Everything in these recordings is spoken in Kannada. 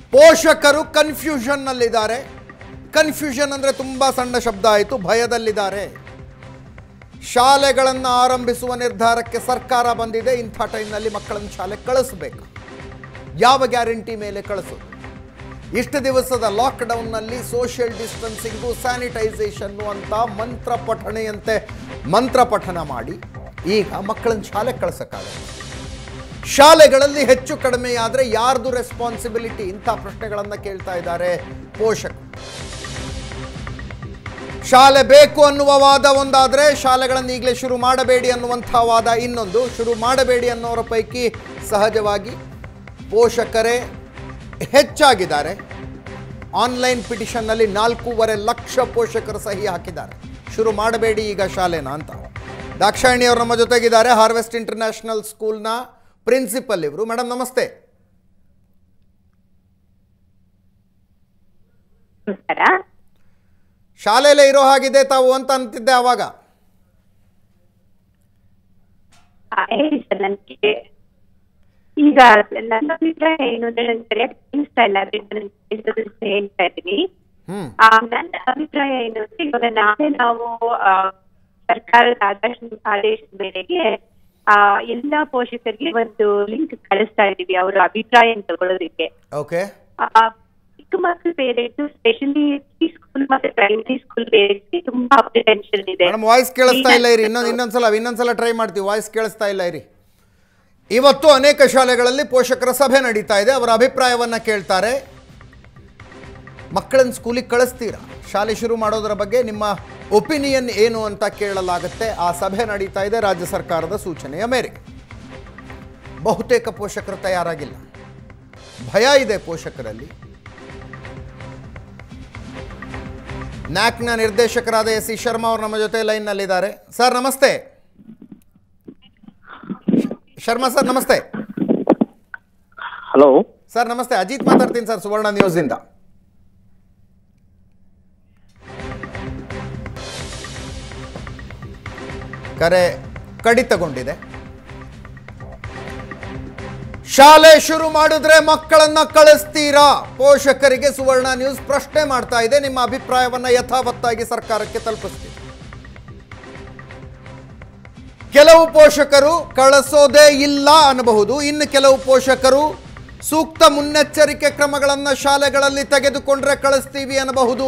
ಪೋಷಕರು ಕನ್ಫ್ಯೂಷನ್ನಲ್ಲಿದ್ದಾರೆ ಕನ್ಫ್ಯೂಷನ್ ಅಂದರೆ ತುಂಬ ಸಣ್ಣ ಶಬ್ದ ಆಯಿತು ಭಯದಲ್ಲಿದ್ದಾರೆ ಶಾಲೆಗಳನ್ನು ಆರಂಭಿಸುವ ನಿರ್ಧಾರಕ್ಕೆ ಸರ್ಕಾರ ಬಂದಿದೆ ಇಂಥ ಟೈಮ್ನಲ್ಲಿ ಮಕ್ಕಳನ್ನು ಶಾಲೆ ಕಳಿಸ್ಬೇಕು ಯಾವ ಗ್ಯಾರಂಟಿ ಮೇಲೆ ಕಳಿಸೋದು ಇಷ್ಟು ದಿವಸದ ಲಾಕ್ಡೌನ್ನಲ್ಲಿ ಸೋಷಿಯಲ್ ಡಿಸ್ಟೆನ್ಸಿಂಗು ಸ್ಯಾನಿಟೈಸೇಷನ್ನು ಅಂತ ಮಂತ್ರ ಪಠಣೆಯಂತೆ ಮಂತ್ರ ಪಠನ ಮಾಡಿ ಈಗ ಮಕ್ಕಳನ್ನ ಶಾಲೆ ಕಳಿಸೋಕ್ಕಾಗಲ್ಲ ಶಾಲೆಗಳಲ್ಲಿ ಹೆಚ್ಚು ಕಡಿಮೆಯಾದರೆ ಯಾರ್ದು ರೆಸ್ಪಾನ್ಸಿಬಿಲಿಟಿ ಇಂಥ ಪ್ರಶ್ನೆಗಳನ್ನು ಕೇಳ್ತಾ ಇದ್ದಾರೆ ಪೋಷಕರು ಶಾಲೆ ಬೇಕು ಅನ್ನುವ ವಾದ ಒಂದಾದರೆ ಶಾಲೆಗಳನ್ನು ಈಗಲೇ ಶುರು ಮಾಡಬೇಡಿ ಅನ್ನುವಂಥ ವಾದ ಇನ್ನೊಂದು ಶುರು ಮಾಡಬೇಡಿ ಅನ್ನೋರ ಪೈಕಿ ಸಹಜವಾಗಿ ಪೋಷಕರೇ ಹೆಚ್ಚಾಗಿದ್ದಾರೆ ಆನ್ಲೈನ್ ಪಿಟಿಷನ್ನಲ್ಲಿ ನಾಲ್ಕೂವರೆ ಲಕ್ಷ ಪೋಷಕರು ಸಹಿ ಹಾಕಿದ್ದಾರೆ ಶುರು ಮಾಡಬೇಡಿ ಈಗ ಶಾಲೆನ ಅಂತ ದಾಕ್ಷಾಯಣಿ ಅವರು ನಮ್ಮ ಜೊತೆಗಿದ್ದಾರೆ ಹಾರ್ವೆಸ್ಟ್ ಇಂಟರ್ನ್ಯಾಷನಲ್ ಸ್ಕೂಲ್ನ ಪ್ರಿನ್ಸಿಪಲ್ ಇವರು ಮೇಡಮ್ ನಮಸ್ತೆ ನಮಸ್ಕಾರ ಶಾಲೆಯಲ್ಲೇ ಇರೋ ಹಾಗಿದೆ ತಾವು ಅಂತ ಅಂತಿದ್ದೆ ಆವಾಗ ಆ, ಹೇಳಿ ಸರ್ ನನಗೆ ಈಗ ನನ್ನ ಅಭಿಪ್ರಾಯ ಏನು ಅಂದ್ರೆ ನನ್ಗೆ ಸರಿಯಾಗಿ ಕೇಳಿಸ್ತಾ ಇಲ್ಲ ಅದರಿಂದ ನಾನು ಕೇಳಿಸೋದನ್ನ ಹೇಳ್ತಾ ಇದ್ದೀನಿ ಹ್ಮ್ ಆ, ನನ್ನ ಅಭಿಪ್ರಾಯ ಏನು ಅಂದ್ರೆ ಇವಾಗ ನಾಳೆ ನಾವು ಆ, ಸರ್ಕಾರದ ಆದೇಶ ಆದೇಶದ ಮೇರೆಗೆ ಆ ಎಲ್ಲಾ ಪೋಷಕರಿಗೆ ಒಂದು ಲಿಂಕ್ ಕಳಿಸ್ತಾ ಇದೀವಿ ಅವರ ಅಭಿಪ್ರಾಯ ತಗೊಳ್ಳೋದಕ್ಕೆ ಓಕೆ ಆ, ಚಿಕ್ಕ ಮಕ್ಕಳ ಪೇರೆಂಟ್ಸ್ ಸ್ಪೆಷಲಿ ಸ್ಕೂಲ್ ಮತ್ತೆ ಪ್ರೈಮರಿ ಸ್ಕೂಲ್ ಪೇರೆಂಟ್ಸ್ ತುಂಬಾ ಟೆನ್ಷನ್ ಇದೆ ಮೇಡಮ್ ವಾಯ್ಸ್ ಕೇಳಿಸ್ತಾ ಇಲ್ಲ ಇರಿ ಈಗ- ಇನ್ನೊಂದು ಇನ್ನೊಂದ್ಸಲ ಇನ್ನೊಂದ್ಸಲ ಟ್ರೈ ಮಾಡ್ತೀವಿ ವಾಯ್ಸ್ ಕೇಳಿಸ್ತಾ ಇಲ್ಲ ಇರಿ ಇವತ್ತು ಅನೇಕ ಶಾಲೆಗಳಲ್ಲಿ ಪೋಷಕರ ಸಭೆ ನಡೀತಾ ಇದೆ ಅವರ ಅಭಿಪ್ರಾಯವನ್ನ ಕೇಳ್ತಾರೆ ಮಕ್ಕಳನ್ನ ಸ್ಕೂಲಿಗೆ ಕಳಿಸ್ತೀರಾ ಶಾಲೆ ಶುರು ಮಾಡೋದರ ಬಗ್ಗೆ ನಿಮ್ಮ ಒಪಿನಿಯನ್ ಏನು ಅಂತ ಕೇಳಲಾಗುತ್ತೆ ಆ ಸಭೆ ನಡೀತಾ ಇದೆ ರಾಜ್ಯ ಸರ್ಕಾರದ ಸೂಚನೆಯ ಮೇರೆಗೆ ಬಹುತೇಕ ಪೋಷಕರು ತಯಾರಾಗಿಲ್ಲ ಭಯ ಇದೆ ಪೋಷಕರಲ್ಲಿ ನ್ಯಾಕ್ನ ನಿರ್ದೇಶಕರಾದ ಎಸ್ ಸಿ ಶರ್ಮಾ ಅವರು ನಮ್ಮ ಜೊತೆ ಲೈನ್ನಲ್ಲಿದ್ದಾರೆ ಸರ್ ನಮಸ್ತೆ ಶರ್ಮಾ ಸರ್ ನಮಸ್ತೆ ಹಲೋ ಸರ್ ನಮಸ್ತೆ ಅಜಿತ್ ಮಾತಾಡ್ತೀನಿ ಸರ್ ಸುವರ್ಣ ನ್ಯೂಸಿಂದ ಕರೆ ಕಡಿತಗೊಂಡಿದೆ ಶಾಲೆ ಶುರು ಮಾಡಿದ್ರೆ ಮಕ್ಕಳನ್ನ ಕಳಿಸ್ತೀರಾ ಪೋಷಕರಿಗೆ ಸುವರ್ಣ ನ್ಯೂಸ್ ಪ್ರಶ್ನೆ ಮಾಡ್ತಾ ಇದೆ ನಿಮ್ಮ ಅಭಿಪ್ರಾಯವನ್ನ ಯಥಾವತ್ತಾಗಿ ಸರ್ಕಾರಕ್ಕೆ ತಲುಪಿಸ್ತೀವಿ ಕೆಲವು ಪೋಷಕರು ಕಳಿಸೋದೇ ಇಲ್ಲ ಅನ್ನಬಹುದು ಇನ್ನು ಕೆಲವು ಪೋಷಕರು ಸೂಕ್ತ ಮುನ್ನೆಚ್ಚರಿಕೆ ಕ್ರಮಗಳನ್ನು ಶಾಲೆಗಳಲ್ಲಿ ತೆಗೆದುಕೊಂಡ್ರೆ ಕಳಿಸ್ತೀವಿ ಅನ್ನಬಹುದು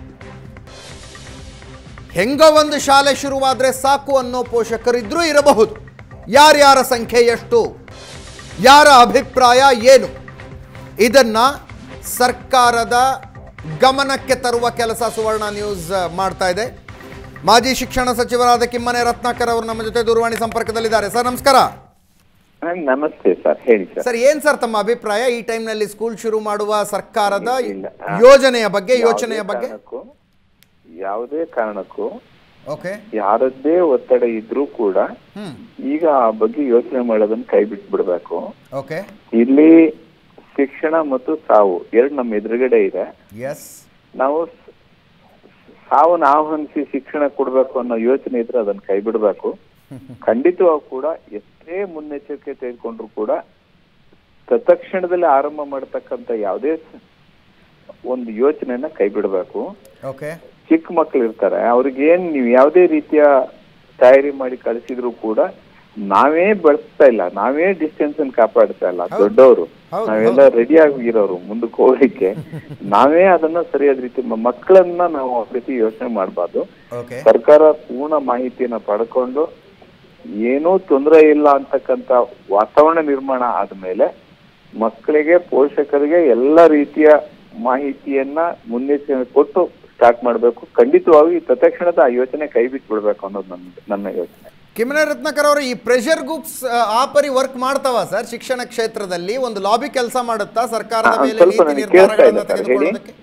ಹೆಂಗೋ ಒಂದು ಶಾಲೆ ಶುರುವಾದ್ರೆ ಸಾಕು ಅನ್ನೋ ಪೋಷಕರಿದ್ರೂ ಇರಬಹುದು ಯಾರ್ಯಾರ ಸಂಖ್ಯೆ ಎಷ್ಟು ಯಾರ ಅಭಿಪ್ರಾಯ ಏನು ಇದನ್ನ ಸರ್ಕಾರದ ಗಮನಕ್ಕೆ ತರುವ ಕೆಲಸ ಸುವರ್ಣ ನ್ಯೂಸ್ ಆ, ಮಾಡ್ತಾ ಇದೆ ಮಾಜಿ ಶಿಕ್ಷಣ ಸಚಿವರಾದ ಕಿಮ್ಮನೆ ರತ್ನಾಕರ್ ಅವರು ನಮ್ಮ ಜೊತೆ ದೂರವಾಣಿ ಸಂಪರ್ಕದಲ್ಲಿದ್ದಾರೆ ಸರ್ ನಮಸ್ಕಾರ ನಮಸ್ತೆ ಸರ್ ಹೇಳಿ ಸರ್ ಸರ್ ಏನ್ ಸರ್ ತಮ್ಮ ಅಭಿಪ್ರಾಯ ಈ ಟೈಮ್ನಲ್ಲಿ ಸ್ಕೂಲ್ ಶುರು ಮಾಡುವ ಸರ್ಕಾರದ ಇಲ್ಲ. ಆ, ಯೋಜನೆಯ ಬಗ್ಗೆ ಯೋಚನೆಯ ಯಾವುದೇ ಬಗ್ಗೆ ಕಾರಣಕ್ಕೂ ಯಾವುದೇ ಕಾರಣಕ್ಕೂ ಓಕೆ ಯಾರದ್ದೇ ಒತ್ತಡ ಇದ್ರೂ ಕೂಡ ಹ್ಮ್ ಈಗ ಆ ಬಗ್ಗೆ ಯೋಚನೆ ಮಾಡೋದನ್ನ ಕೈ ಬಿಟ್ಬಿಡ್ಬೇಕು ಓಕೆ ಇಲ್ಲಿ ಶಿಕ್ಷಣ ಮತ್ತು ಸಾವು ಎರಡು ನಮ್ಮ ಎದುರುಗಡೆ ಇದೆ ಎಸ್ ನಾವು ಸ- ಸಾವನ್ನ ಆಹ್ವಾನಿಸಿ ಶಿಕ್ಷಣ ಕೊಡ್ಬೇಕು ಅನ್ನೋ ಯೋಚನೆ ಇದ್ರೆ ಅದನ್ನ ಕೈ ಬಿಡ್ಬೇಕು ಖಂಡಿತವಾಗಿ ಕೂಡ ಎಷ್ಟೇ ಮುನ್ನೆಚ್ಚರಿಕೆ ತೆಗೆದುಕೊಂಡ್ರು ಕೂಡ ತತ್ಕ್ಷಣದಲ್ಲಿ ಆರಂಭ ಮಾಡತಕ್ಕಂತ ಯಾವುದೇ ಸ- ಒಂದು ಯೋಚನೆಯನ್ನ ಕೈ ಬಿಡಬೇಕು ಓಕೆ ಚಿಕ್ಕ ಮಕ್ಳು ಇರ್ತಾರೆ ಅವ್ರಿಗೇನ್ ನೀವು ಯಾವುದೇ ರೀತಿಯ ತಯಾರಿ ಮಾಡಿ ಕಳಿಸಿದ್ರು ಕೂಡ ನಾವೇ ಬಳಸ್ತಾ ಇಲ್ಲ ನಾವೇ ಡಿಸ್ಟೆನ್ಸ್ ಅನ್ನು ಕಾಪಾಡ್ತಾ ಇಲ್ಲ ಹೌದು. ದೊಡ್ಡವರು ಹೌದು, ನಾವೆಲ್ಲ ರೆಡಿ ಆಗಿರೋರು ಮುಂದಕ್ಕೆ ಹೋಗ್ಲಿಕ್ಕೆ ನಾವೇ ಅದನ್ನ ಸರಿಯಾದ ರೀತಿ ಮ- ಮಕ್ಕಳನ್ನ ನಾವು ಆ ರೀತಿ ಯೋಚನೆ ಮಾಡಬಾರ್ದು ಓಕೆ ಸರ್ಕಾರ ಪೂರ್ಣ ಮಾಹಿತಿಯನ್ನ ಪಡ್ಕೊಂಡು ಏನೂ ತೊಂದರೆ ಇಲ್ಲ ಅಂತಕ್ಕಂತ ವಾತಾವರಣ ನಿರ್ಮಾಣ ಆದ್ಮೇಲೆ ಮಕ್ಕಳಿಗೆ ಪೋಷಕರಿಗೆ ಎಲ್ಲ ರೀತಿಯ ಮಾಹಿತಿಯನ್ನ ಮುನ್ನೆಚ್ಚರಿಕೆ ಕೊಟ್ಟು ಸ್ಟಾರ್ಟ್ ಮಾಡಬೇಕು ಖಂಡಿತವಾಗಿ ತತ್ಕ್ಷಣದ ಆ ಯೋಚನೆ ಕೈ ಬಿಟ್ಬಿಡ್ಬೇಕು ಅನ್ನೋದು ನನ್ನ ನನ್ನ ಯೋಚನೆ ಕಿಮ್ಮನೆ ರತ್ನಾಕರ್ ಅವರು ಈ ಪ್ರೆಷರ್ ಗ್ರೂಪ್ಸ್ ಆ ಪರಿ ವರ್ಕ್ ಮಾಡ್ತಾವ ಸರ್ ಶಿಕ್ಷಣ ಕ್ಷೇತ್ರದಲ್ಲಿ ಒಂದು ಲಾಬಿ ಕೆಲಸ ಮಾಡುತ್ತಾ ಸರ್ಕಾರದ ಹಾ, ಮೇಲೆ ಸ್ವಲ್ಪ ನೀತಿ ನನಗೆ ಕೇಳ್ತಾ ನಿರ್ಧಾರಗಳನ್ನು ಇಲ್ಲ ಸರ್, ಹೇಳಿ. ತೆಗೆದುಕೊಳ್ಳೋದಕ್ಕೆ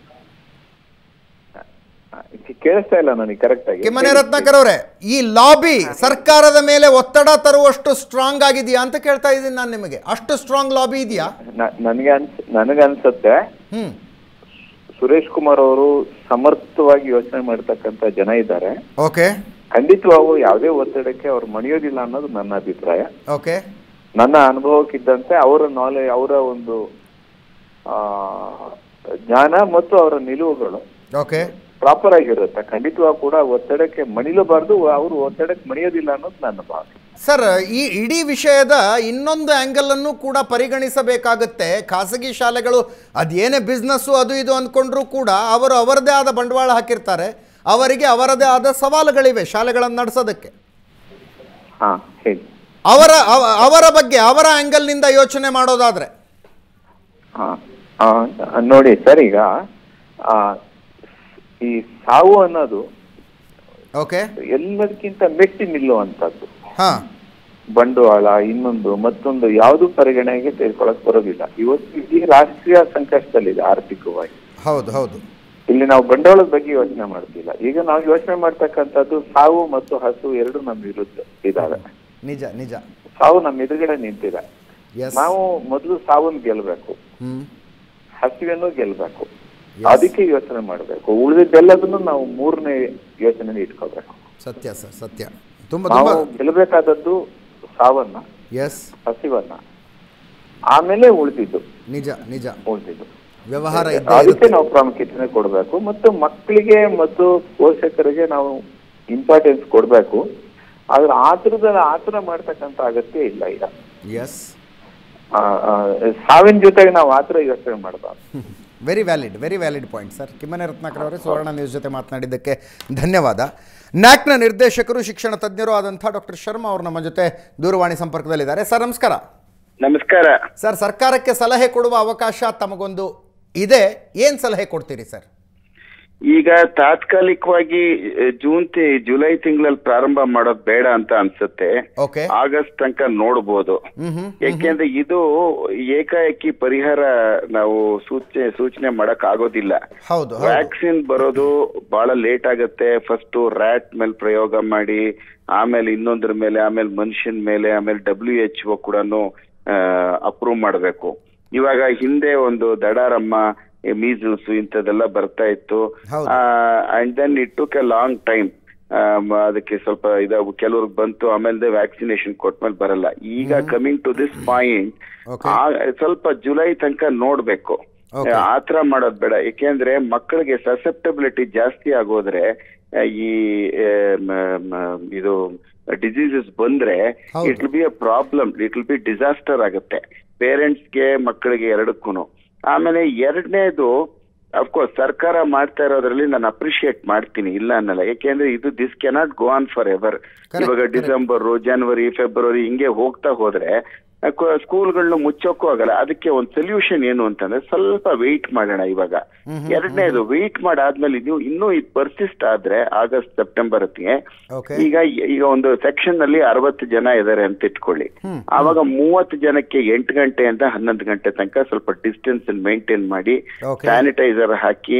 ಆ, ಕೇಳಿಸ್ತಾ ಇಲ್ಲ ನನಗೆ ಕರೆಕ್ಟ್ ಆಗಿ ಕಿಮ್ಮನೆ ರತ್ನಾಕರ್ ಅವರೇ ಈ ಲಾಬಿ ಸರ್ಕಾರದ ಮೇಲೆ ಒತ್ತಡ ತರುವಷ್ಟು ಸ್ಟ್ರಾಂಗ್ ಆಗಿದೆಯಾ ಅಂತ ಕೇಳ್ತಾ ಇದ್ದೀನಿ ನಾನು ನಿಮಗೆ ಅಷ್ಟು ಸ್ಟ್ರಾಂಗ್ ಲಾಬಿ ಇದೆಯಾ ನ- ನನಗೆ ಅನ್ಸ್ ನನಗನ್ಸುತ್ತೆ ಹ್ಮ್ ಸುರೇಶ್ ಕುಮಾರ್ ಅವರು ಸಮರ್ಥವಾಗಿ ಯೋಚನೆ ಮಾಡ್ತಕ್ಕಂತ ಜನ ಇದ್ದಾರೆ ಓಕೆ ಖಂಡಿತವಾಗೂ ಯಾವುದೇ ಒತ್ತಡಕ್ಕೆ ಅವ್ರು ಮಣಿಯೋದಿಲ್ಲ ಅನ್ನೋದು ನನ್ನ ಅಭಿಪ್ರಾಯ ಓಕೆ ನನ್ನ ಅನುಭವಕ್ಕಿದ್ದಂತೆ ಅವರ ನಾಲೆಜ್ ಅವರ ಒಂದು ಆ ಜ್ಞಾನ ಮತ್ತು ಅವರ ನಿಲುವುಗಳು ಓಕೆ ಪ್ರಾಪರ್ ಆಗಿರುತ್ತೆ ಖಂಡಿತವಾಗಿ ಕೂಡ ಒತ್ತಡಕ್ಕೆ ಮಣಿಲಬಾರ್ದು ಅವರು ಒತ್ತಡಕ್ಕೆ ಮಣಿಯೋದಿಲ್ಲ ಅನ್ನೋದು ನನ್ನ ಭಾವನೆ ಸರ್ ಈ ಇಡೀ ವಿಷಯದ ಇನ್ನೊಂದು ಆ್ಯಂಗಲನ್ನು ಕೂಡ ಪರಿಗಣಿಸಬೇಕಾಗುತ್ತೆ ಖಾಸಗಿ ಶಾಲೆಗಳು ಅದೇನೇ ಬಿಸ್ನೆಸ್ಸು ಅದು ಇದು ಅಂದ್ಕೊಂಡ್ರೂ ಕೂಡ ಅವರು ಅವರದೇ ಆದ ಬಂಡವಾಳ ಹಾಕಿರ್ತಾರೆ ಅವರಿಗೆ ಅವರದೇ ಆದ ಸವಾಲುಗಳಿವೆ ಶಾಲೆಗಳನ್ನು ನಡೆಸೋದಕ್ಕೆ ಹಾ ಹೇಳಿ ಅವರ ಅವ- ಅವರ ಬಗ್ಗೆ ಅವರ ಆ್ಯಂಗಲ್ನಿಂದ ಯೋಚನೆ ಮಾಡೋದಾದರೆ ಹಾ ಆ, ನೋಡಿ ಸರ್ ಈಗ ಆ, ಈ ಸಾವು ಅನ್ನೋದು ಓಕೆ ಎಲ್ಲದಕ್ಕಿಂತ ಮೆಟ್ಟಿ ನಿಲ್ಲುವಂತದ್ದು ಹಾಂ ಬಂಡವಾಳ ಇನ್ನೊಂದು ಮತ್ತೊಂದು ಯಾವುದು ಪರಿಗಣನೆಗೆ ತೆಗೆದುಕೊಳ್ಳಕ್ ಬರೋದಿಲ್ಲ ಇವತ್ತು ಇಡೀ ರಾಷ್ಟ್ರೀಯ ಸಂಕಷ್ಟದಲ್ಲಿದೆ ಆರ್ಥಿಕವಾಗಿ ಹೌದು ಹೌದು ಇಲ್ಲಿ ನಾವು ಬಂಡವಾಳದ ಬಗ್ಗೆ ಯೋಚನೆ ಮಾಡ್ತಿಲ್ಲ ಈಗ ನಾವು ಯೋಚನೆ ಮಾಡ್ತಕ್ಕಂಥದ್ದು ಸಾವು ಮತ್ತು ಹಸು ಎರಡು ನಮ್ಮ ವಿರುದ್ಧ ಇದಾವೆ ನಿಜ ನಿಜ ಸಾವು ನಮ್ಮ ಎದುರುಗಡೆ ನಿಂತಿದೆ ಎಸ್ ನಾವು ಮೊದಲು ಸಾವನ್ನ ಗೆಲ್ಬೇಕು ಹ್ಞೂ ಹಸಿವನ್ನು ಗೆಲ್ಬೇಕು ಅದಕ್ಕೆ ಯೋಚನೆ ಮಾಡಬೇಕು ಉಳಿದಿದ್ದೆಲ್ಲದನ್ನು ನಾವು ಮೂರನೇ ಯೋಚನೆ ಇಟ್ಕೋಬೇಕು ಸತ್ಯ ಸರ್ ಸತ್ಯ ತುಂಬ ನಾವು ತುಂಬ ಗೆಲ್ಲಬೇಕಾದದ್ದು ಸಾವನ್ನ ಎಸ್ ಹಸಿವನ್ನ ಆಮೇಲೆ ಉಳಿದಿದ್ದು ನಿಜ ನಿಜ ಉಳಿದಿದ್ದು ವ್ಯವಹಾರ ಇದ್ದೇ ಅದಕ್ಕೆ ಇರುತ್ತೆ ನಾವು ಪ್ರಾಮುಖ್ಯತೆ ಕೊಡಬೇಕು ಮತ್ತು ಮಕ್ಕಳಿಗೆ ಮತ್ತು ಪೋಷಕರಿಗೆ ನಾವು ಇಂಪಾರ್ಟೆನ್ಸ್ ಕೊಡಬೇಕು ಆದ್ರೆ ಆತುರದಲ್ಲಿ ಆತುರ ಮಾಡ್ತಕ್ಕಂಥ ಅಗತ್ಯ ಇಲ್ಲ ಈಗ ಎಸ್ ಆ, ಆ, ಸಾವಿನ ಜೊತೆಗೆ ನಾವು ಆತರ ಯೋಚನೆ ಮಾಡಬಾರ್ದು very valid very valid point sir Kimmane Ratnakar ಅವರೇ ಸುವರ್ಣ ನ್ಯೂಸ್ ಜೊತೆ ಮಾತನಾಡಿದ್ದಕ್ಕೆ ಧನ್ಯವಾದ ನ್ಯಾಕ್ನ ನಿರ್ದೇಶಕರು ಶಿಕ್ಷಣ ತಜ್ಞರು ಆದಂಥ ಡಾಕ್ಟರ್ ಶರ್ಮಾ ಅವರು ನಮ್ಮ ಜೊತೆ ದೂರವಾಣಿ ಸಂಪರ್ಕದಲ್ಲಿದ್ದಾರೆ ಸರ್ ನಮಸ್ಕಾರ ನಮಸ್ಕಾರ ಸರ್ ಸರ್ಕಾರಕ್ಕೆ ಸಲಹೆ ಕೊಡುವ ಅವಕಾಶ ತಮಗೊಂದು ಇದೆ ಏನು ಸಲಹೆ ಕೊಡ್ತೀರಿ ಸರ್ ಈಗ ತಾತ್ಕಾಲಿಕವಾಗಿ ಅ, ಜೂನ್ ತಿ ಜುಲೈ ತಿಂಗಳಲ್ಲಿ ಪ್ರಾರಂಭ ಮಾಡೋದ್ ಬೇಡ ಅಂತ ಅನ್ಸುತ್ತೆ ಓಕೆ ಆಗಸ್ಟ್ ತನಕ ನೋಡ್ಬೋದು ಹ್ಮ್ ಹ್ಮ್ ಯಾಕೆಂದ್ರೆ ಇದು ಏಕಾಏಕಿ ಪರಿಹಾರ ನಾವು ಸೂಚನೆ ಸೂಚನೆ ಮಾಡಕ್ ಆಗೋದಿಲ್ಲ ಹೌದು ಹೌದು ವ್ಯಾಕ್ಸಿನ್ ಬರೋದು ಬಹಳ ಲೇಟ್ ಆಗತ್ತೆ ಫಸ್ಟ್ ರ್ಯಾಟ್ ಮೇಲೆ ಪ್ರಯೋಗ ಮಾಡಿ ಆಮೇಲೆ ಇನ್ನೊಂದ್ರ ಮೇಲೆ ಆಮೇಲೆ ಮನುಷ್ಯನ ಮೇಲೆ ಆಮೇಲೆ ಡಬ್ಲ್ಯೂ ಎಚ್ ಒ ಕೂಡ ಅಪ್ರೂವ್ ಮಾಡಬೇಕು ಇವಾಗ ಹಿಂದೆ ಒಂದು ದಡಾರಮ್ಮ ಮೀಸಲ್ಸ್ ಇಂಥದ್ದೆಲ್ಲ ಬರ್ತಾ ಇತ್ತು ಹೌದು. And then it took a long time ಅದಕ್ಕೆ ಸ್ವಲ್ಪ ಇದಾಗು ಕೆಲವ್ರಿಗೆ ಬಂತು ಆಮೇಲೆ ವ್ಯಾಕ್ಸಿನೇಷನ್ ಕೊಟ್ಮೇಲೆ ಬರಲ್ಲ ಈಗ coming to this point Okay. ಸ್ವಲ್ಪ ಜುಲೈ ತನಕ ನೋಡ್ಬೇಕು Okay. ಆತರ ಮಾಡೋದ್ ಬೇಡ ಯಾಕೆಂದ್ರೆ ಮಕ್ಕಳಿಗೆ ಸಸೆಪ್ಟಬಿಲಿಟಿ ಜಾಸ್ತಿ ಆಗೋದ್ರೆ ಆ, ಈ ಆ, ಮ- ಮ- ಇದು ಡಿಸೀಸಸ್ ಬಂದ್ರೆ ಹೌದು. It will be a problem it will be disaster ಆಗುತ್ತೆ ಪೇರೆಂಟ್ಸ್ಗೆ ಮಕ್ಕಳಿಗೆ ಎರಡಕ್ಕೂ ಆಮೇಲೆ ಎರಡನೇದು ಅಫ್ಕೋರ್ಸ್ ಸರ್ಕಾರ ಮಾಡ್ತಾ ಇರೋದ್ರಲ್ಲಿ ನಾನು ಅಪ್ರಿಶಿಯೇಟ್ ಮಾಡ್ತೀನಿ ಇಲ್ಲ ಅನ್ನಲ್ಲ ಯಾಕೆಂದ್ರೆ ಇದು this cannot go on forever Correct, ಇವಾಗ correct. ಡಿಸೆಂಬರ್ ಜನವರಿ ಫೆಬ್ರವರಿ ಹಿಂಗೆ ಹೋಗ್ತಾ ಹೋದ್ರೆ ಸ್ಕೂಲ್ಗಳನ್ನ ಮುಚ್ಚೋಕ್ಕೂ ಆಗಲ್ಲ ಅದಕ್ಕೆ ಒಂದು ಸೊಲ್ಯೂಷನ್ ಏನು ಅಂತಂದ್ರೆ ಸ್ವಲ್ಪ ವೆಯ್ಟ್ ಮಾಡೋಣ ಇವಾಗ ಎರಡನೇದು ವೆಯ್ಟ್ ಮಾಡಾದ್ಮೇಲೆ ಇದು ಇನ್ನೂ ಇದು ಪರ್ಸಿಸ್ಟ್ ಆದ್ರೆ ಆಗಸ್ಟ್ ಸೆಪ್ಟೆಂಬರ್ ಹೊತ್ತಿಗೆ ಓಕೆ ಈಗ ಈಗ ಒಂದು ಸೆಕ್ಷನ್ ನಲ್ಲಿ ಅರವತ್ತು ಜನ ಇದಾರೆ ಅಂತ ಇಟ್ಕೊಳ್ಳಿ ಆವಾಗ ಮೂವತ್ತು ಜನಕ್ಕೆ ಎಂಟು ಗಂಟೆಯಿಂದ ಹನ್ನೊಂದು ಗಂಟೆ ತನಕ ಸ್ವಲ್ಪ ಡಿಸ್ಟೆನ್ಸ್ ಮೇಂಟೈನ್ ಮಾಡಿ Okay. ಸ್ಯಾನಿಟೈಸರ್ ಹಾಕಿ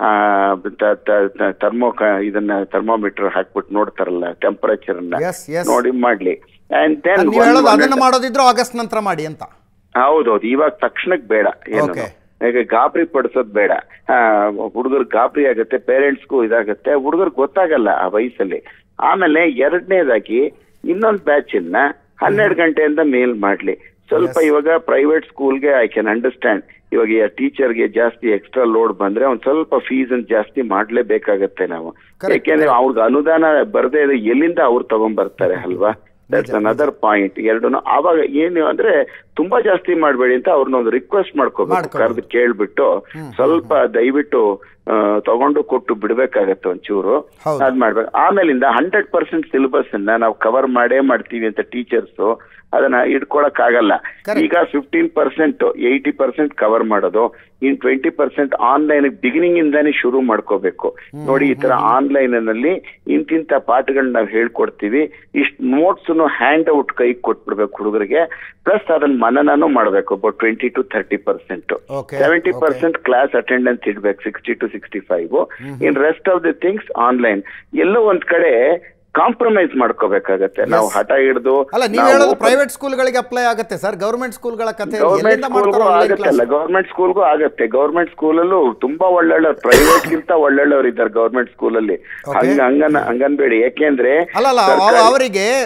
ಥರ್ಮೋ ಇದನ್ನ ಥರ್ಮೋಮೀಟರ್ ಹಾಕ್ಬಿಟ್ಟು ನೋಡ್ತಾರಲ್ಲ ಟೆಂಪರೇಚರ್ Yes, yes. ನೋಡಿ ಮಾಡ್ಲಿ ಅಂಡ್ ದೆನ್ ನೀವು ಹೇಳೋದು ಅದನ್ನು ಮಾಡೋದಿದ್ರು ಆಗಸ್ಟ್ ನಂತರ ಮಾಡಿ ಅಂತ ಹೌದೌದು ಇವಾಗ ತಕ್ಷಣಕ್ಕೆ ಬೇಡ ಏನು Okay. ಈಗ ಗಾಬರಿ ಪಡಿಸೋದ್ ಬೇಡ ಹುಡುಗರು ಗಾಬರಿ ಆಗುತ್ತೆ ಪೇರೆಂಟ್ಸ್ಗೂ ಇದಾಗುತ್ತೆ ಹುಡುಗರು ಗೊತ್ತಾಗಲ್ಲ ಆ ವಯಸ್ಸಲ್ಲಿ ಆಮೇಲೆ ಎರಡನೇದಾಗಿ ಇನ್ನೊಂದು ಬ್ಯಾಚ್ ಅನ್ನ ಹನ್ನೆರಡು ಗಂಟೆಯಿಂದ ಮೇಲ್ ಮಾಡ್ಲಿ ಸ್ವಲ್ಪ Yes. ಇವಾಗ ಪ್ರೈವೇಟ್ ಸ್ಕೂಲ್ಗೆ ಐ ಕ್ಯಾನ್ ಅಂಡರ್ಸ್ಟ್ಯಾಂಡ್ ಇವಾಗ ಟೀಚರ್ಗೆ ಜಾಸ್ತಿ ಎಕ್ಸ್ಟ್ರಾ ಲೋಡ್ ಬಂದ್ರೆ ಒಂದ್ ಸ್ವಲ್ಪ ಫೀಸ್ ಜಾಸ್ತಿ ಮಾಡ್ಲೇಬೇಕಾಗತ್ತೆ ನಾವು Correct, ಯಾಕೆಂದ್ರೆ ಅವ್ರಿಗೆ ಅನುದಾನ ಬರ್ದೇ ಇದೆ ಎಲ್ಲಿಂದ ಅವ್ರು ತಗೊಂಡ್ಬರ್ತಾರೆ ಅಲ್ವಾ ದಟ್ಸ್ ಅನದರ್ ಪಾಯಿಂಟ್ ಎರಡೂನು ಆವಾಗ ಏನು ಅಂದ್ರೆ ತುಂಬಾ ಜಾಸ್ತಿ ಮಾಡಬೇಡಿ ಅಂತ ಅವ್ರನ್ನ ಒಂದು ರಿಕ್ವೆಸ್ಟ್ ಮಾಡ್ಕೋಬೇಕು ಮಾಡ್ಕೊಬೋದು. ಕರೆದು ಕೇಳ್ಬಿಟ್ಟು ಸ್ವಲ್ಪ ದಯವಿಟ್ಟು ಆ, ತಗೊಂಡು ಕೊಟ್ಟು ಬಿಡ್ಬೇಕಾಗತ್ತೆ ಒಂಚೂರು ಹೌದು. ಅದ್ ಮಾಡ್ಬೇಕು ಆಮೇಲಿಂದ ಹಂಡ್ರೆಡ್ ಪರ್ಸೆಂಟ್ ಸಿಲೆಬಸ್ ಅನ್ನ ನಾವು ಕವರ್ ಮಾಡೇ ಮಾಡ್ತೀವಿ ಅಂತ ಟೀಚರ್ಸ್ ಅದನ್ನ ಇಟ್ಕೊಳಕ್ ಆಗಲ್ಲ Correct. ಈಗ fifteen percent eighty percent cover ಮಾಡೋದು in twenty percent online beginning ಇಂದಾನೆ ಶುರು ಮಾಡ್ಕೋಬೇಕು ನೋಡಿ ಈ ತರ ಆನ್ಲೈನ್ ನಲ್ಲಿ ಇಂತಿಂತ ಪಾಠಗಳನ್ನ ನಾವು ಹೇಳ್ಕೊಡ್ತೀವಿ ಇಷ್ಟು ನೋಟ್ಸ್ ಹ್ಯಾಂಡ್ ಔಟ್ ಕೈ ಕೊಟ್ಬಿಡ್ಬೇಕು ಹುಡುಗರಿಗೆ ಪ್ಲಸ್ ಅದನ್ನ ಮನನೂ ಮಾಡ್ಬೇಕು about twenty to thirty percent Okay, seventy okay. Percent class attendance ಇಡ್ಬೇಕು sixty to sixty five in rest of the things online ಎಲ್ಲೋ ಒಂದ್ ಕಡೆ ಕಾಂಪ್ರಮೈಸ್ ಮಾಡ್ಕೋಬೇಕಾಗತ್ತೆ ನಾವು ಹಠ ಹಿಡಿದು ಅಲ್ಲ ನೀವು ಹೇಳೋದು ಪ್ರೈವೇಟ್ ಸ್ಕೂಲ್ಗಳಿಗೆ ಅಪ್ಲೈ ಆಗುತ್ತೆ ಸರ್ ಗೌರ್ಮೆಂಟ್ ಸ್ಕೂಲ್ಗಳ ಕಥೆ ಗೌರ್ಮೆಂಟ್ ಎಲ್ಲಿಂದ ಸ್ಕೂಲ್ಗೂ ಮಾಡ್ತಾರೆ online ಆಗತ್ತಲ್ಲ class? ಗೌರ್ಮೆಂಟ್ ಸ್ಕೂಲ್ಗೂ ಆಗತ್ತೆ ಗೌರ್ಮೆಂಟ್ ಸ್ಕೂಲಲ್ಲೂ ತುಂಬಾ ಒಳ್ಳೊಳ್ಳೆ ಪ್ರೈವೇಟ್ ಗಿಂತ ಒಳ್ಳೊಳ್ಳೆಯವರು ಇದ್ದಾರೆ ಗೌರ್ಮೆಂಟ್ ಸ್ಕೂಲಲ್ಲಿ Okay. ಹಂಗ ಹಂಗನ್ ಹಂಗನ್ಬೇಡಿ ಯಾಕೆಂದ್ರೆ ಅಲ್ಲ ಅಲ್ಲ ಅವ- ಸರ್ಕಾರಿ- ಅವರಿಗೆ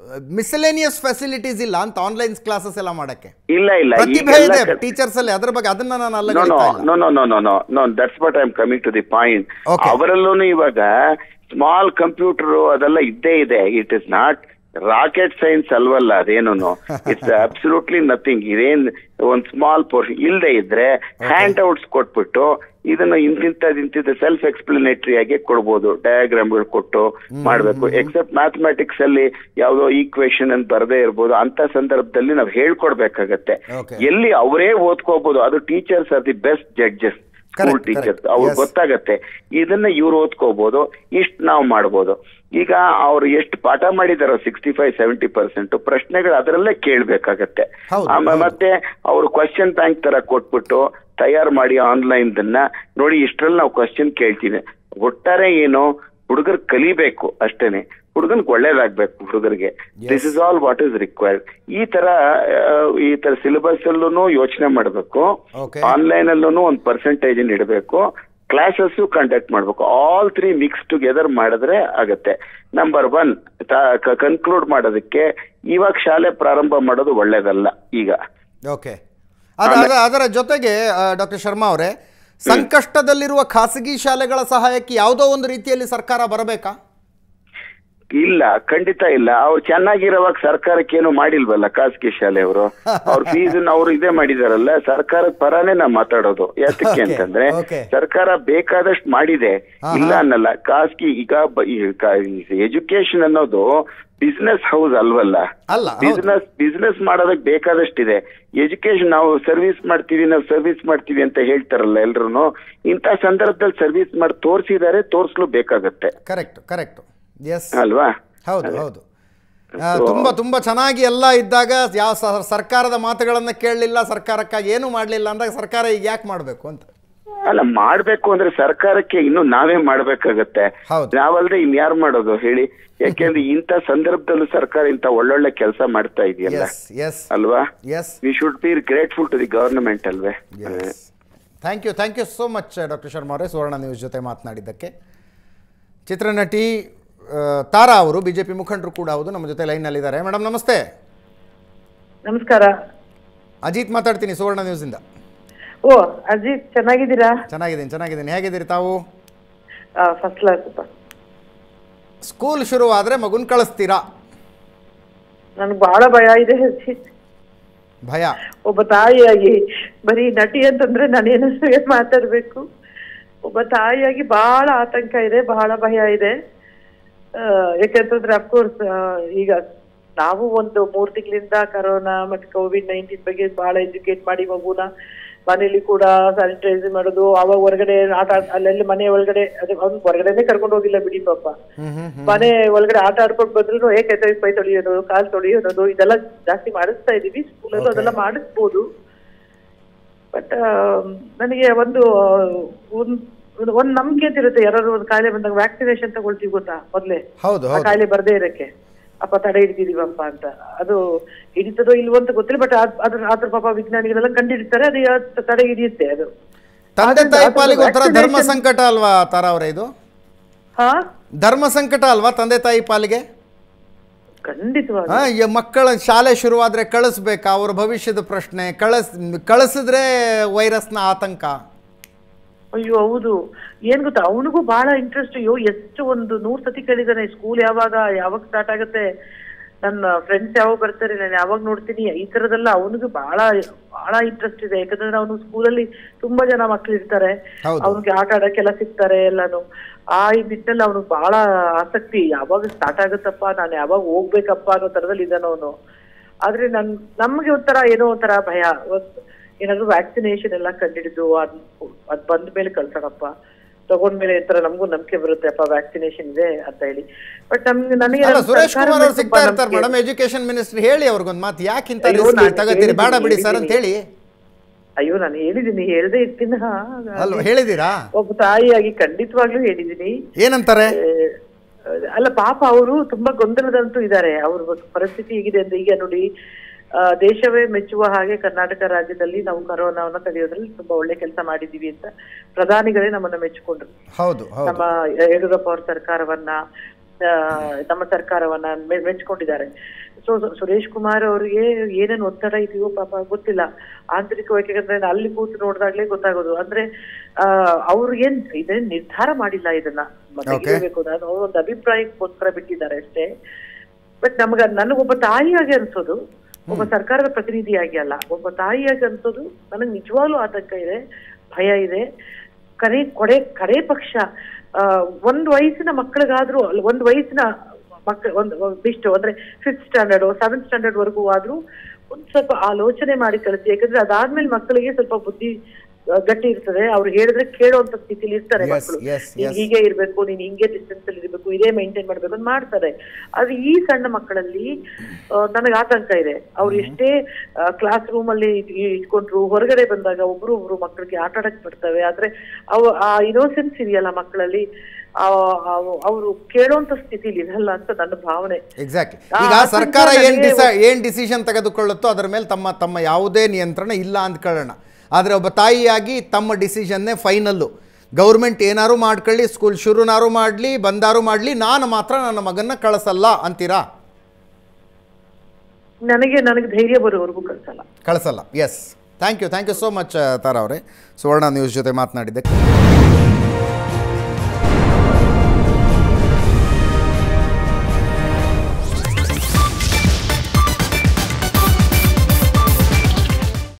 ಮಿಸಲೇನಿಯಸ್ ಫೆಸಿಲಿಟೀಸ್ ಇಲ್ಲ ಅಂತ ಆನ್ಲೈನ್ ಕ್ಲಾಸಸ್ ಎಲ್ಲ ಮಾಡಕ್ಕೆ ಇಲ್ಲ ಇಲ್ಲ ಪ್ರತಿಭೆ ಈಗೆಲ್ಲ ಇದೆ ಕ- ಟೀಚರ್ಸ್ ಅಲ್ಲಿ ಅದ್ರ ಬಗ್ಗೆ ಅದನ್ನ ನಾನು ನೋ ನೋ ಅಲ್ಲಗಳಿಸ್ತಾ ಇಲ್ಲ no no no no no no that's what I am coming to the point Okay. ಅವರಲ್ಲೂ ಇವಾಗ ಸ್ಮಾಲ್ ಕಂಪ್ಯೂಟರ್ ಅದೆಲ್ಲ ಇದ್ದೇ ಇದೆ it is not rocket science ಅಲ್ವಲ್ಲ ಅದೇನು ಇಟ್ಸ್ ಅಬ್ಸಲ್ಯೂಟ್ಲಿ ನಥಿಂಗ್ ಇದೇನ್ ಒಂದ್ ಸ್ಮಾಲ್ ಪೋರ್ಷನ್ ಇಲ್ಲದೆ ಇದ್ರೆ ಹ್ಯಾಂಡ್ ಔಟ್ಸ್ ಕೊಟ್ಬಿಟ್ಟು ಇದನ್ನ ಇಂತಿಂತದ್ ಇಂತಿಂತ ಸೆಲ್ಫ್ ಎಕ್ಸ್ಪ್ಲನೇಟರಿ ಆಗಿ ಕೊಡ್ಬೋದು ಡಯಾಗ್ರಾಮ್ಗಳು ಕೊಟ್ಟು ಮಾಡ್ಬೇಕು ಎಕ್ಸೆಪ್ಟ್ ಮ್ಯಾಥಮೆಟಿಕ್ಸ್ ಅಲ್ಲಿ ಯಾವ್ದೋ ಈಕ್ವೇಶನ್ ಅಂತ ಬರದೇ ಇರ್ಬೋದು ಅಂತ ಸಂದರ್ಭದಲ್ಲಿ ನಾವು ಹೇಳ್ಕೊಡ್ಬೇಕಾಗತ್ತೆ Okay. ಎಲ್ಲಿ ಅವರೇ ಓದ್ಕೋಬಹುದು ಅದು teachers are the best judges school Correct, teachers correct. ಅವ್ರು Yes. ಗೊತ್ತಾಗತ್ತೆ ಇದನ್ನ ಇವ್ರು ಓದ್ಕೋಬಹುದು ಇಷ್ಟ ನಾವು ಮಾಡ್ಬೋದು ಈಗ ಅವ್ರು ಎಷ್ಟು ಪಾಠ ಮಾಡಿದಾರೋ ಸಿಕ್ಸ್ಟಿ ಫೈವ್ ಸೆವೆಂಟಿ ಪರ್ಸೆಂಟ್ ಪ್ರಶ್ನೆಗಳು ಅದರಲ್ಲೇ ಕೇಳ್ಬೇಕಾಗತ್ತೆ ಹೌದು, ಆಮೇಲೆ ಹೌದು. ಮತ್ತೆ ಅವ್ರು ಕ್ವಶನ್ ಬ್ಯಾಂಕ್ ತರ ಕೊಟ್ಬಿಟ್ಟು ತಯಾರು ಮಾಡಿ ಆನ್ಲೈನ್ ದನ್ನ ನೋಡಿ ಇಷ್ಟರಲ್ಲಿ ನಾವು ಕ್ವಶನ್ ಕೇಳ್ತೀವಿ ಒಟ್ಟಾರೆ ಏನು ಹುಡುಗರು ಕಲಿಬೇಕು ಅಷ್ಟೇನೆ ಹುಡುಗನ್ಗೆ ಒಳ್ಳೇದಾಗ್ಬೇಕು ಹುಡುಗರಿಗೆ this is all what is required ಈ ತರ ಆ, ಈ ತರ ಸಿಲೆಬಸ್ ಅಲ್ಲೂ ಯೋಚನೆ ಮಾಡಬೇಕು Okay. ಆನ್ಲೈನ್ ಅಲ್ಲೂ ಒಂದು ಪರ್ಸೆಂಟೇಜ್ ಇಡಬೇಕು ಕ್ಲಾಸಸ್ ಕಂಡಕ್ಟ್ ಮಾಡ್ಬೇಕು ಆಲ್ ತ್ರೀ ಮಿಕ್ಸ್ ಟುಗೆದರ್ ಮಾಡಿದ್ರೆ ಆಗತ್ತೆ ನಂಬರ್ ಒನ್ ಕನ್ಕ್ಲೂಡ್ ಮಾಡೋದಕ್ಕೆ ಇವಾಗ ಶಾಲೆ ಪ್ರಾರಂಭ ಮಾಡೋದು ಒಳ್ಳೇದಲ್ಲ ಈಗ ಓಕೆ ಅದ ಅದ- ಅದರ ಜೊತೆಗೆ ಡಾಕ್ಟರ್ ಶರ್ಮಾ ಅವರೇ ಸಂಕಷ್ಟದಲ್ಲಿರುವ ಖಾಸಗಿ ಶಾಲೆಗಳ ಸಹಾಯಕ್ಕೆ ಯಾವುದೋ ಒಂದು ರೀತಿಯಲ್ಲಿ ಸರ್ಕಾರ ಬರಬೇಕಾ ಇಲ್ಲ ಖಂಡಿತ ಇಲ್ಲ ಅವ್ರು ಚೆನ್ನಾಗಿರೋವಾಗ ಸರ್ಕಾರಕ್ಕೆ ಏನು ಮಾಡಿಲ್ವಲ್ಲ ಖಾಸಗಿ ಶಾಲೆಯವರು ಅವ್ರ ಫೀಸ್ ಅವ್ರು ಇದೇ ಮಾಡಿದಾರಲ್ಲ ಸರ್ಕಾರದ ಪರಾನೇ ನಾ ಮಾತಾಡೋದು ಯಾತಕ್ಕೆ Okay, ಅಂತಂದ್ರೆ okay. ಸರ್ಕಾರ ಬೇಕಾದಷ್ಟು ಮಾಡಿದೆ ಹಾ, ಇಲ್ಲ ಹಾ. ಅನ್ನಲ್ಲ ಖಾಸಗಿ ಈಗ ಎಜುಕೇಶನ್ ಅನ್ನೋದು ಬಿಸ್ನೆಸ್ ಹೌಸ್ ಅಲ್ವಲ್ಲ ಅಲ್ಲ, ಹೌದು. ಬಿಸ್ನೆಸ್ ಬಿಸ್ನೆಸ್ ಮಾಡೋದಕ್ಕೆ ಬೇಕಾದಷ್ಟಿದೆ ಎಜುಕೇಶನ್ ನಾವು ಸರ್ವಿಸ್ ಮಾಡ್ತೀವಿ ನಾವು ಸರ್ವಿಸ್ ಮಾಡ್ತೀವಿ ಅಂತ ಹೇಳ್ತಾರಲ್ಲ ಎಲ್ರು ಇಂಥ ಸಂದರ್ಭದಲ್ಲಿ ಸರ್ವಿಸ್ ಮಾಡಿ ತೋರಿಸಿದ್ದಾರೆ ತೋರಿಸ್ಲು ಬೇಕಾಗತ್ತೆ ಕರೆಕ್ಟ್ ಕರೆಕ್ಟ್ ಎಸ್ ಅಲ್ವಾ ಹೌದು ಹೌದು ಆ, ತುಂಬಾ ತುಂಬಾ ಚೆನ್ನಾಗಿ ಎಲ್ಲ ಇದ್ದಾಗ ಯಾವ ಸ- ಸರ್ಕಾರದ ಮಾತುಗಳನ್ನ ಕೇಳಲಿಲ್ಲ ಸರ್ಕಾರಕ್ಕಾಗಿ ಏನು ಮಾಡಲಿಲ್ಲ ಅಂದಾಗ ಸರ್ಕಾರ ಈಗ ಯಾಕೆ ಮಾಡಬೇಕು ಅಂತ ಅಲ್ಲ ಮಾಡ್ಬೇಕು ಅಂದ್ರೆ ಸರ್ಕಾರಕ್ಕೆ ಇನ್ನು ನಾವೇ ಮಾಡ್ಬೇಕಾಗತ್ತೆ ಹೌದು. ನಾವಲ್ದೆ ಇನ್ಯಾರು ಮಾಡೋದು ಹೇಳಿ ಯಾಕೆಂದ್ರೆ ಇಂಥ ಸಂದರ್ಭದಲ್ಲೂ ಸರ್ಕಾರ ಇಂಥ ಒಳ್ಳೊಳ್ಳೆ ಕೆಲಸ ಮಾಡ್ತಾ ಇದೆಯಲ್ಲ ಎಸ್ ಎಸ್ ಅಲ್ವಾ yes we should be grateful to the government ಅಲ್ವೇ yes thank you thank you so much doctor Sharma ಅವರೇ ಸುವರ್ಣ ನ್ಯೂಸ್ ಜೊತೆ ಮಾತನಾಡಿದ್ದಕ್ಕೆ ಚಿತ್ರನಟಿ ಆ, ತಾರಾ ಅವರು ಬಿ ಜೆ ಪಿ ಮುಖಂಡರು ಕೂಡ ಹೌದು ನಮ್ಮ ಜೊತೆ ಲೈನ್ನಲ್ಲಿದ್ದಾರೆ ಮೇಡಮ್ ನಮಸ್ತೆ ನಮಸ್ಕಾರ ಅಜಿತ್ ಮಾತಾಡ್ತೀನಿ ಸುವರ್ಣ ನ್ಯೂಸಿಂದ ಓ ಅಜಿತ್ ಚೆನ್ನಾಗಿದ್ದೀರಾ ಚೆನ್ನಾಗಿದ್ದೀನಿ ಚೆನ್ನಾಗಿದ್ದೀನಿ ಹೇಗಿದ್ದೀರಿ ತಾವು ಫಸ್ಟ್ ಕ್ಲಾಸ್ ಸ್ಕೂಲ್ ಶುರುವಾದರೆ ಮಗುನ್ ಕಳಿಸ್ತೀರಾ ನನ್ಗೆ ಬಹಳ ಭಯ ಇದೆ ಅಜಿತ್ ಭಯ ಒಬ್ಬ ತಾಯಿಯಾಗಿ ಬರೀ ನಟಿ ಅಂತಂದ್ರೆ ನಾನೇನು ಮಾತಾಡ್ಬೇಕು ಒಬ್ಬ ತಾಯಿಯಾಗಿ ಬಹಳ ಆತಂಕ ಇದೆ ಬಹಳ ಭಯ ಇದೆ ಆ, ಯಾಕಂತಂದ್ರೆ ಅಫ್ಕೋರ್ಸ್ ಈಗ ನಾವು ಒಂದು ಮೂರ್ ತಿಂಗಳಿಂದ ಕರೋನಾ ಮತ್ತೆ ಕೋವಿಡ್ ನೈನ್ಟೀನ್ ಬಗ್ಗೆ ಬಹಳ ಎಜುಕೇಟ್ ಮಾಡಿ ಮಗುನ ಮನೇಲಿ ಕೂಡ ಸ್ಯಾನಿಟೈಸ್ ಮಾಡೋದು ಅವಾಗ ಹೊರಗಡೆ ಆಟ ಆಡ್- ಅಲ್ಲೆಲ್ಲಿ ಮನೆ ಒಳಗಡೆ ಅದೇ ಅವ್ನು ಹೊರಗಡೆನೆ ಕರ್ಕೊಂಡು ಹೋಗಿಲ್ಲ ಬಿಡಿ ಪಾಪ ಮನೆ ಒಳಗಡೆ ಆಟ ಆಡ್ಕೊಂಡು ಬಂದ್ರು ಏ ಕೈ ತೊಳಿ- ಕೈ ತೊಳೆಯೋದು ಕಾಲ್ ತೊಳೆಯೋದು ಇದೆಲ್ಲ ಜಾಸ್ತಿ ಮಾಡಿಸ್ತಾ ಇದೀವಿ ಸ್ಕೂಲಲ್ಲೂ ಅದೆಲ್ಲ ಮಾಡಿಸ್ಬೋದು ಬಟ್ ನನಗೆ ಒಂದು ಒಂದ್ ಒಂದು- ಒಂದ್ ನಂಬಿಕೆ ಅಂತ ಇರುತ್ತೆ ಯಾರಾದ್ರು ಒಂದು ಕಾಯಿಲೆ ಬಂದಾಗ ವ್ಯಾಕ್ಸಿನೇಷನ್ ತಗೊಳ್ತೀವಿ ಗೊತ್ತಾ ಮೊದ್ಲೇ ಹೌದು ಆ ಹೌದು ಕಾಯಿಲೆ ಬರ್ದೇ ಇರಕ್ಕೆ ಅಪ್ಪ ತಡೆ ಹಿಡಿದಿದೀವಪ್ಪ ಅಂತ ಅದು ಹಿಡಿತದೋ ಇಲ್ವೋ ಅಂತ ಗೊತ್ತಿಲ್ಲ ಬಟ್ ಅದ್ರ ಅದ್ರ ಪಾಪ ವಿಜ್ಞಾನಿಗಳೆಲ್ಲ ಕಂಡಿಡ್ತಾರೆ ಅದು ಯಾವತ್ತು ತಡೆ ಹಿಡಿಯುತ್ತೆ ಅದು ತಂದೆ ಆದ್ರಿಂದ ತಾಯಿ ಅದು ಪಾಲಿಗೆ ಒಂಥರ ಧರ್ಮ vaccination- ಸಂಕಟ ಅಲ್ವಾ ತಾರಾ ಅವರೇ ಇದು ಹಾ ಧರ್ಮ ಸಂಕಟ ಅಲ್ವಾ ತಂದೆ ತಾಯಿ ಪಾಲಿಗೆ ಖಂಡಿತವಾಗಿ ಆ, ಈ ಮಕ್ಕಳ ಶಾಲೆ ಶುರುವಾದ್ರೆ ಕಳಿಸ್ಬೇಕಾ ಅವ್ರ ಭವಿಷ್ಯದ ಪ್ರಶ್ನೆ ಕಳಿಸ್ ಕಳಿಸಿದ್ರೆ ವೈರಸ್ನ ಆತಂಕ ಅಯ್ಯೋ ಹೌದು ಏನ್ ಗೊತ್ತಾ ಅವನಿಗೂ ಬಹಳ ಇಂಟ್ರೆಸ್ಟ್ ಅಯ್ಯೋ ಎಷ್ಟು ಒಂದು ನೂರ್ ಸತಿ ಕೇಳಿದಾನೆ ಸ್ಕೂಲ್ ಯಾವಾಗ ಯಾವಾಗ ಸ್ಟಾರ್ಟ್ ಆಗುತ್ತೆ ನನ್ನ ಫ್ರೆಂಡ್ಸ್ ಯಾವಾಗ ಬರ್ತಾರೆ ನಾನು ಯಾವಾಗ ನೋಡ್ತೀನಿ ಈ ತರದೆಲ್ಲ ಅವನಿಗೂ ಬಹಳ ಬಹಳ ಇಂಟ್ರೆಸ್ಟ್ ಇದೆ ಯಾಕಂದ್ರೆ ಅವನು ಸ್ಕೂಲಲ್ಲಿ ತುಂಬಾ ಜನ ಮಕ್ಳು ಇರ್ತಾರೆ ಹೌದು. ಅವನಿಗೆ ಆಟ ಆಡಕ್ಕೆಲ್ಲ ಸಿಗ್ತಾರೆ ಎಲ್ಲಾನು ಆ ಈ ನಿಟ್ಟಿನಲ್ಲಿ ಅವನಿಗೆ ಬಹಳ ಆಸಕ್ತಿ ಯಾವಾಗ ಸ್ಟಾರ್ಟ್ ಆಗುತ್ತಪ್ಪ ನಾನು ಯಾವಾಗ ಹೋಗ್ಬೇಕಪ್ಪ ಅನ್ನೋ ತರದಲ್ಲಿ ಇದ್ದಾನ ಅವನು ಆದ್ರೆ ನನ್ ನಮ್ಗೆ ಒಂಥರ ಏನೋ ಒಂಥರ ಭಯ ಒಂದ್- ಏನಾದ್ರು ವ್ಯಾಕ್ಸಿನೇಷನ್ ಎಲ್ಲ ಕಂಡಿಡಿದು ಅದ್ ಅದ್ ಬಂದ ಮೇಲೆ ಕಳ್ಸೋಣಪ್ಪ ತಗೊಂಡ್ಮೇಲೆ ಒಂಥರ ನಮಗೂ ನಂಬಿಕೆ ಬರುತ್ತೆ ಅಪ್ಪ ವ್ಯಾಕ್ಸಿನೇಷನ್ ಇದೆ ಅಂತ ಹೇಳಿ ಬಟ್ ನಮ್ಗೆ ನನಗೆ ಅಲ್ಲ ನಮ್ ಸುರೇಶ್ ಸರ್ಕಾರದ ಕುಮಾರ್ ಅವ್ರು ಮೇಲೆ ಸಿಗ್ತಾ ತುಂಬಾ ಇರ್ತಾರೆ ನಂಬಿಕೆ ಮೇಡಮ್ ಎಜುಕೇಶನ್ ಮಿನಿಸ್ಟರ್ ಹೇಳಿ ಅವ್ರಿಗೊಂದು ಮಾತು ಯಾಕಿಂತ ಅಯ್ಯೋ, ರಿಸ್ಕ್ ನಾನು ತಗೋತೀರಿ ಬೇಡ ಬಿಡಿ ಹೇಳಿದ್ದೀನಿ, ಸರ್ ಅಂತ ಹೇಳಿ ಅಯ್ಯೋ ನಾನು ಹೇಳಿದೀನಿ ಹೇಳ್ದೆ ಇರ್ತೀನ ಅಲ್ವಾ ಹೇಳಿದ್ದೀರಾ ಒಬ್ಬ ತಾಯಿಯಾಗಿ ಖಂಡಿತವಾಗ್ಲೂ ಹೇಳಿದೀನಿ ಏನಂತಾರೆ ಏ, ಅಲ್ಲ ಪಾಪ ಅವರು ತುಂಬಾ ಗೊಂದಲದಂತೂ ಇದ್ದಾರೆ ಅವ್ರ ಪರಿಸ್ಥಿತಿ ಹೇಗಿದೆ ಅಂದ್ರೆ ಈಗ ನೋಡಿ ಆ, ದೇಶವೇ ಮೆಚ್ಚುವ ಹಾಗೆ ಕರ್ನಾಟಕ ರಾಜ್ಯದಲ್ಲಿ ನಾವು ಕರೋನಾವನ್ನ ತಡೆಯೋದ್ರಲ್ಲಿ ತುಂಬಾ ಒಳ್ಳೆ ಕೆಲಸ ಮಾಡಿದೀವಿ ಅಂತ ಪ್ರಧಾನಿಗಳೇ ನಮ್ಮನ್ನ ಮೆಚ್ಚಿಕೊಂಡ್ರು ಹೌದು ಹೌದು ನಮ್ಮ ಯಡಿಯೂರಪ್ಪ ಅವ್ರ ಸರ್ಕಾರವನ್ನ ಆ, ನಮ್ಮ ಸರ್ಕಾರವನ್ನ ಮೆ- ಮೆಚ್ಕೊಂಡಿದ್ದಾರೆ ಸೊ ಸುರೇಶ್ ಕುಮಾರ್ ಅವರಿಗೆ ಏನೇನು ಒತ್ತಡ ಇದೆಯೋ ಪಾಪ ಗೊತ್ತಿಲ್ಲ ಆಂತರಿಕವಾಗಿ ಯಾಕಂದ್ರೆ ನಾನು ಅಲ್ಲಿ ಕೂತು ನೋಡಿದಾಗ್ಲೇ ಗೊತ್ತಾಗೋದು ಅಂದ್ರೆ ಆ ಅವ್ರು ಏನ್ ಇದೇನ್ ನಿರ್ಧಾರ ಮಾಡಿಲ್ಲ ಇದನ್ನ ತೆಗಿಬೇಕು ನಾನು ಅವ್ರು ಒಂದು ಅಭಿಪ್ರಾಯಕ್ಕೋಸ್ಕರ ಬಿಟ್ಟಿದ್ದಾರೆ ಅಷ್ಟೇ ಬಟ್ ನಮಗ ನನಗೊಬ್ಬ ತಾಯಿಯಾಗಿ ಅನ್ಸೋದು ಒಬ್ಬ ಸರ್ಕಾರದ ಪ್ರತಿನಿಧಿಯಾಗಿ ಅಲ್ಲ ಒಬ್ಬ ತಾಯಿಯಾಗಿ ಅನ್ಸೋದು ನನಗೆ ನಿಜವಾಗ್ಲೂ ಆತಂಕ ಇದೆ ಭಯ ಇದೆ ಕರೆ ಕೊಡೆ ಕಡೆ ಪಕ್ಷ ಆ, ಒಂದ್ ವಯಸ್ಸಿನ ಮಕ್ಕಳಿಗಾದ್ರೂ ಅಲ್ಲ, ಒಂದ್ ವಯಸ್ಸಿನ ಮಕ್ಕಳ ಒಂದು ಇಷ್ಟು ಅಂದ್ರೆ ಫಿಫ್ತ್ ಸ್ಟ್ಯಾಂಡರ್ಡ್ ಸೆವೆಂತ್ ಸ್ಟ್ಯಾಂಡರ್ಡ್ ವರ್ಗೂ ಆದ್ರೂ ಒಂದ್ ಸ್ವಲ್ಪ ಆಲೋಚನೆ ಮಾಡಿ ಕಳಿಸಿ ಯಾಕಂದ್ರೆ ಅದಾದ್ಮೇಲೆ ಮಕ್ಕಳಿಗೆ ಸ್ವಲ್ಪ ಬುದ್ಧಿ ಆ, ಗಟ್ಟಿ ಇರ್ತದೆ ಅವ್ರು ಹೇಳಿದ್ರೆ ಕೇಳುವಂತ ಸ್ಥಿತಿಲಿ ಇರ್ತಾರೆ Yes, ಮಕ್ಕಳು yes, ನೀನ್ yes. ಹೀಗೆ ಇರ್ಬೇಕು ನೀನ್ ಹಿಂಗೆ ಡಿಸ್ಟೆನ್ಸ್ ಅಲ್ಲಿ ಇರ್ಬೇಕು ಇದೇ ಮೇಂಟೈನ್ ಮಾಡ್ಬೇಕು ಅಂತ ಮಾಡ್ತಾರೆ ಆದ್ರೆ ಈ ಸಣ್ಣ ಮಕ್ಕಳಲ್ಲಿ ನನಗೆ ಆತಂಕ ಇದೆ ಅವ್ರು ಎಷ್ಟೇ ಕ್ಲಾಸ್ ರೂಮ್ ಅಲ್ಲಿ ಇದ್- ಇಟ್ಕೊಂಡ್ರು ಹೊರಗಡೆ ಬಂದಾಗ ಒಬ್ರು ಒಬ್ರು ಮಕ್ಕಳಿಗೆ ಆಟ ಆಡಕ್ ಬಿಡ್ತವೆ ಆದ್ರೆ ಅವು ಆ ಇನೋಸೆನ್ಸ್ ಇದೆಯಲ್ಲ ಮಕ್ಕಳಲ್ಲಿ ಅವರು ಕೇಳೋಂತ ಸ್ಥಿತಿಲಿ ಇರಲ್ಲ ಅಂತ ನನ್ನ ಭಾವನೆ ಎಕ್ಸಾಕ್ಟ್ಲಿ ಆ ಈಗ ಆತಂಕ ಸರ್ಕಾರ ಏನ್ ನನಗೆ ಡಿಸ ಏನ್ ಡಿಸಿಷನ್ ತೆಗೆದುಕೊಳ್ಳುತ್ತೋ ಅದರ ಮೇಲೆ ತಮ್ಮ ತಮ್ಮ ಯಾವುದೇ ನಿಯಂತ್ರಣ ಇಲ್ಲ ಅಂದ್ಕೊಳ್ಳೋಣ ಆದರೆ ಒಬ್ಬ ತಾಯಿಯಾಗಿ ತಮ್ಮ ಡಿಸಿಷನ್ನೇ ಫೈನಲ್ಲು ಗೌರ್ಮೆಂಟ್ ಏನಾರು ಮಾಡ್ಕೊಳ್ಳಿ ಸ್ಕೂಲ್ ಶುರುನಾರು ಮಾಡಲಿ ಬಂದಾರು ಮಾಡಲಿ ನಾನು ಮಾತ್ರ ನನ್ನ ಮಗನ್ನ ಕಳಿಸಲ್ಲ ಅಂತೀರಾ ನನಗೆ ನನಗೆ ಧೈರ್ಯ ಬರೋವರೆಗೂ ಕಳ್ಸಲ್ಲ ಕಳಿಸಲ್ಲ yes thank you thank you so much Tara ಅವರೇ ಸುವರ್ಣ ನ್ಯೂಸ್ ಜೊತೆ ಮಾತನಾಡಿದ್ದಕ್ಕೆ